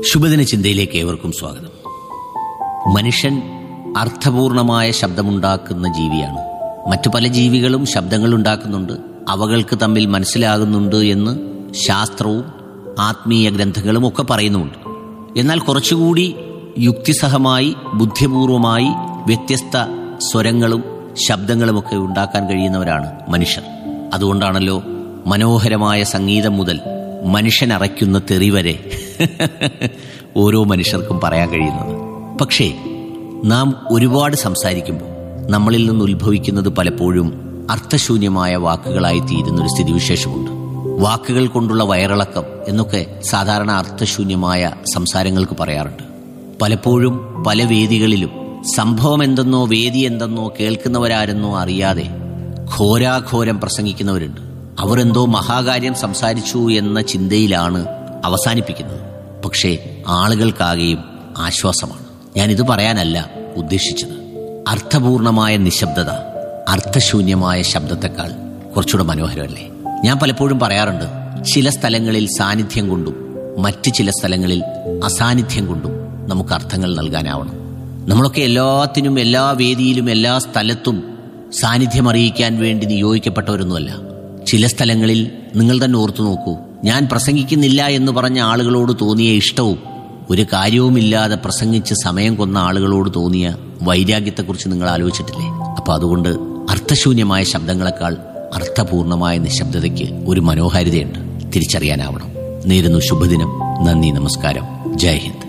ശുഭദിന ചിന്തയിലേക്ക് ഏവർക്കും സ്വാഗതം മനുഷ്യൻ അർത്ഥപൂർണമായ ശബ്ദമുണ്ടാക്കുന്ന ജീവിയാണ് മറ്റു പല ജീവികളും ശബ്ദങ്ങൾ ഉണ്ടാക്കുന്നുണ്ട് അവകൾക്ക് തമ്മിൽ മനസ്സിലാകുന്നുണ്ട് എന്ന് ശാസ്ത്രവും ആത്മീയ ഗ്രന്ഥങ്ങളും ഒക്കെ പറയുന്നുമുണ്ട് എന്നാൽ കുറച്ചുകൂടി യുക്തിസഹമായി ബുദ്ധിപൂർവമായി വ്യത്യസ്ത സ്വരങ്ങളും ശബ്ദങ്ങളുമൊക്കെ ഉണ്ടാക്കാൻ കഴിയുന്നവരാണ് മനുഷ്യർ അതുകൊണ്ടാണല്ലോ മനോഹരമായ സംഗീതം മുതൽ മനുഷ്യൻ അറയ്ക്കുന്ന തെറി വരെ ഓരോ മനുഷ്യർക്കും പറയാൻ കഴിയുന്നത് പക്ഷേ നാം ഒരുപാട് സംസാരിക്കുമ്പോൾ നമ്മളിൽ നിന്ന് ഉത്ഭവിക്കുന്നത് പലപ്പോഴും അർത്ഥശൂന്യമായ വാക്കുകളായി തീരുന്നൊരു സ്ഥിതിവിശേഷമുണ്ട് വാക്കുകൾ കൊണ്ടുള്ള വയറിളക്കം എന്നൊക്കെ സാധാരണ അർത്ഥശൂന്യമായ സംസാരങ്ങൾക്ക് പറയാറുണ്ട് പലപ്പോഴും പല വേദികളിലും സംഭവം എന്തെന്നോ വേദി എന്തെന്നോ കേൾക്കുന്നവരാരെന്നോ അറിയാതെ ഘോരാഘോരം പ്രസംഗിക്കുന്നവരുണ്ട് അവർ എന്തോ മഹാകാര്യം സംസാരിച്ചു എന്ന ചിന്തയിലാണ് അവസാനിപ്പിക്കുന്നത് പക്ഷേ ആളുകൾക്കാകെയും ആശ്വാസമാണ് ഞാനിത് പറയാനല്ല ഉദ്ദേശിച്ചത് അർത്ഥപൂർണമായ നിശബ്ദത അർത്ഥശൂന്യമായ ശബ്ദത്തെക്കാൾ കുറച്ചുകൂടെ മനോഹരമല്ലേ ഞാൻ പലപ്പോഴും പറയാറുണ്ട് ചില സ്ഥലങ്ങളിൽ സാന്നിധ്യം കൊണ്ടും മറ്റ് ചില സ്ഥലങ്ങളിൽ അസാന്നിധ്യം കൊണ്ടും നമുക്ക് അർത്ഥങ്ങൾ നൽകാനാവണം നമ്മളൊക്കെ എല്ലാത്തിനും എല്ലാ വേദിയിലും എല്ലാ സ്ഥലത്തും സാന്നിധ്യം അറിയിക്കാൻ വേണ്ടി നിയോഗിക്കപ്പെട്ടവരൊന്നുമല്ല ചില സ്ഥലങ്ങളിൽ നിങ്ങൾ തന്നെ ഓർത്തു നോക്കൂ ഞാൻ പ്രസംഗിക്കുന്നില്ല എന്ന് പറഞ്ഞ ആളുകളോട് തോന്നിയ ഇഷ്ടവും ഒരു കാര്യവുമില്ലാതെ പ്രസംഗിച്ച് സമയം കൊന്ന ആളുകളോട് തോന്നിയ വൈരാഗ്യത്തെക്കുറിച്ച് നിങ്ങൾ ആലോചിച്ചിട്ടില്ലേ അപ്പൊ അതുകൊണ്ട് അർത്ഥശൂന്യമായ ശബ്ദങ്ങളെക്കാൾ അർത്ഥപൂർണമായ നിശബ്ദതയ്ക്ക് ഒരു മനോഹാരിതയുണ്ട് തിരിച്ചറിയാനാവണം നേരുന്നു ശുഭദിനം നന്ദി നമസ്കാരം ജയ് ഹിന്ദ്